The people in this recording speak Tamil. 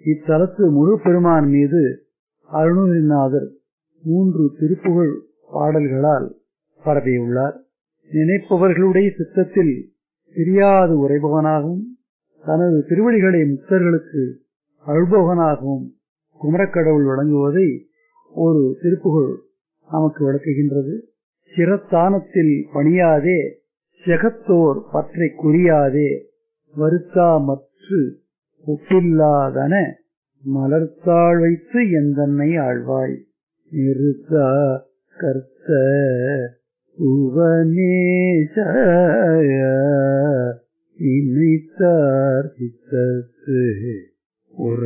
இத்தலத்து முருகப்பெருமான் மீது அருணகிரிநாதர் மூன்று திருப்புகழ் பாடல்களால் பரப்பியுள்ளார் நினைப்பவர்களுடைய சித்தத்தில் பிரியாது உரைபவனாகவும் தனது திருவடிகளை முக்தர்களுக்கு அழுபவனாகவும் குமரக்கடவுள் வழங்குவதை ஒரு திருப்புகழ் நமக்கு விளக்குகின்றது சிரத்தானத்தில் பணியாதே செகத்தோர் பற்றை குறியாதே வருத்தா மற்று ஒப்பில்லாதன மலர்த்தாள் வைத்து எந்தன்னை ஆழ்வாய் நிறுத்தா கர்த்த உவனேச நினைத்தார் சித்தத்து